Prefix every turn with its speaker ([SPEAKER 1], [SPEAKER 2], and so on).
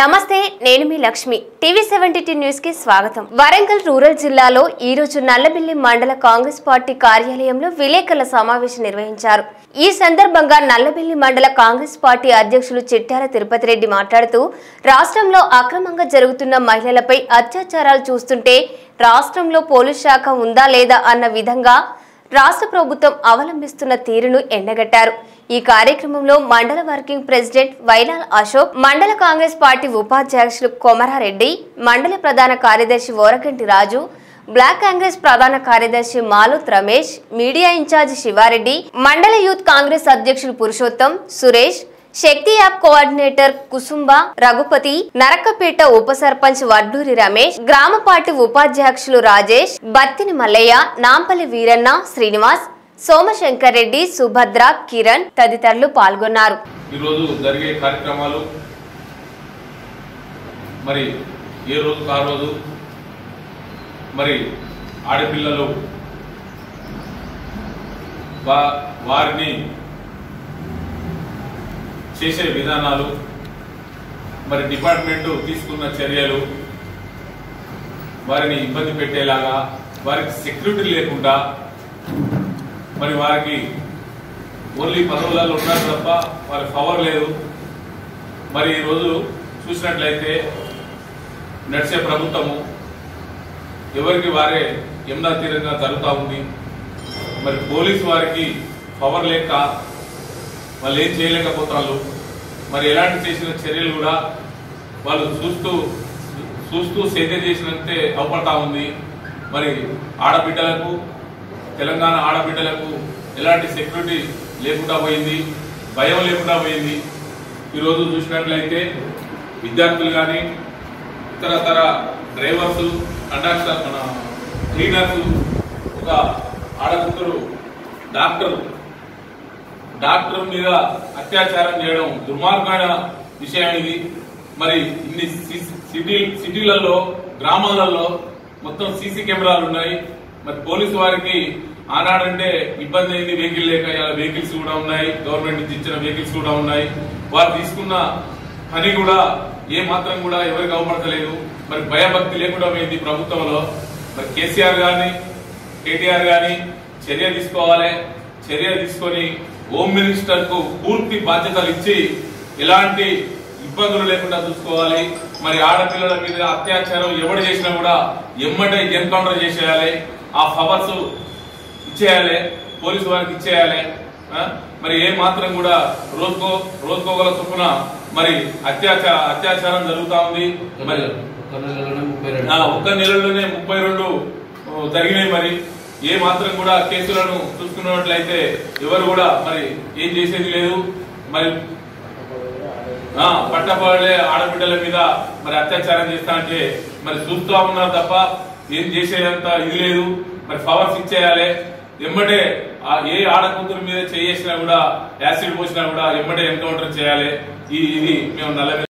[SPEAKER 1] నమస్తే నేను మీ లక్ష్మి టీవీ సెవెంటీ న్యూస్ కి స్వాగతం వరంగల్ రూరల్ జిల్లాలో ఈ రోజు నల్లబెల్లి మండల కాంగ్రెస్ పార్టీ కార్యాలయంలో విలేకరుల సమావేశం నిర్వహించారు ఈ సందర్భంగా నల్లబెల్లి మండల కాంగ్రెస్ పార్టీ అధ్యక్షులు చిట్టాల తిరుపతి రెడ్డి మాట్లాడుతూ రాష్ట్రంలో అక్రమంగా జరుగుతున్న మహిళలపై అత్యాచారాలు చూస్తుంటే రాష్ట్రంలో పోలీస్ శాఖ ఉందా లేదా అన్న విధంగా రాష్ట్ర ప్రభుత్వం అవలంబిస్తున్న తీరును ఎండగట్టారు ఈ కార్యక్రమంలో మండల వర్కింగ్ ప్రెసిడెంట్ వైలాల్ అశోక్ మండల కాంగ్రెస్ పార్టీ ఉపాధ్యక్షులు కొమరారెడ్డి మండల ప్రధాన కార్యదర్శి ఓరగంటి రాజు బ్లాక్ కాంగ్రెస్ ప్రధాన కార్యదర్శి మాలుత్ రమేష్ మీడియా ఇన్ఛార్జి శివారెడ్డి మండల యూత్ కాంగ్రెస్ అధ్యక్షులు పురుషోత్తం సురేష్ శక్తి యాప్ కోఆర్డినేటర్ కుసుంబ రఘుపతి నరకపేట ఉప సర్పంచ్ వడ్డూరి రమేష్ గ్రామ పార్టీ ఉపాధ్యక్షులు రాజేష్ బత్తిని మల్లయ్య నాంపల్లి వీరన్న శ్రీనివాస్ సోమశంకర్ రెడ్డి సుభద్ర కిరణ్ తదితరులు పాల్గొన్నారు
[SPEAKER 2] ఈరోజు జరిగే కార్యక్రమాలు మరి ఏ రోజు ఆ రోజు మరి ఆడపిల్లలు వా- వారిని చేసే విధానాలు మరి డిపార్ట్మెంట్ తీసుకున్న చర్యలు వారిని ఇబ్బంది పెట్టేలాగా వారికి సెక్యూరిటీ లేకుండా మరి వారికి ఓన్లీ పదవులలో ఉన్నారు తప్ప వారి పవర్ లేదు మరి ఈ రోజు చూసినట్లయితే నడిచే ప్రభుత్వము ఎవరికి వారే యమునా తీరంగా జరుగుతూ ఉంది మరి పోలీసు వారికి పవర్ లేక వాళ్ళు ఏం చేయలేకపోతారు మరి ఎలాంటి చేసిన చర్యలు కూడా వాళ్ళు చూస్తూ చూస్తూ సేద్యం చేసినంతే అవపడతా ఉంది మరి ఆడబిడ్డలకు తెలంగాణ ఆడబిడ్డలకు ఎలాంటి సెక్యూరిటీ లేకుండా పోయింది భయం లేకుండా పోయింది ఈరోజు చూసినట్లయితే విద్యార్థులు కానీ ఇతరతర డ్రైవర్స్ కండక్టర్ మన క్లీనర్స్ ఒక ఆడకూతురు డాక్టర్ డాక్టర్ మీద అత్యాచారం చేయడం దుర్మార్గమైన విషయం ఇది మరి ఇన్ని సి- సిటీ సిటీలలో గ్రామాలలో మొత్తం సీసీ కెమెరాలు ఉన్నాయి మరి పోలీసు వారికి ఆనాడంటే ఇబ్బంది అయింది వెహికల్ లేక ఇలా వెహికల్స్ కూడా ఉన్నాయి గవర్నమెంట్ నుంచి ఇచ్చిన వెహికల్స్ కూడా ఉన్నాయి వారు తీసుకున్న పని కూడా ఏ మాత్రం కూడా ఎవరికి అవపడతలేదు మరి భయభక్తి లేకుండా పోయింది ప్రభుత్వంలో మరి కేసీఆర్ గాని కేటీఆర్ గాని చర్య తీసుకోవాలి చర్య తీసుకొని హోమ్ మినిస్టర్ కు పూర్తి బాధ్యతలు ఇచ్చి ఎలాంటి ఇబ్బందులు లేకుండా చూసుకోవాలి మరి ఆడపిల్లల మీద అత్యాచారం ఎవడు చేసినా కూడా ఎమ్మటే ఎన్కౌంటర్ చేసేయాలి ఆ పవర్స్ ఇచ్చేయాలి పోలీసు వారికి ఇచ్చేయాలి ఆ? మరి ఏ మాత్రం కూడా రోజుకో రోజుకోగల చొప్పున మరి అత్యాచార అత్యాచారం జరుగుతా ఉంది మరి ఆ, ఒక్క నెలలోనే ముప్పై రెండు ఓ, జరిగినాయి మరి ఏ మాత్రం కూడా కేసులను చూసుకున్నట్లయితే ఎవరు కూడా మరి ఏం చేసేది లేదు మరి ఆ, పట్టపడే ఆడబిడ్డల మీద మరి అత్యాచారం చేస్తా అంటే మరి చూస్తూ ఉన్నారు తప్ప ఏం చేసేదంత ఇది లేదు మరి పవర్స్ ఇచ్చేయాలి ఎమ్మటే ఆ ఏ ఆడకూతురు మీద చేసినా కూడా యాసిడ్ పోసినా కూడా ఎమ్మటే ఎన్కౌంటర్ చేయాలి ఈ- ఇది మేము నల్ల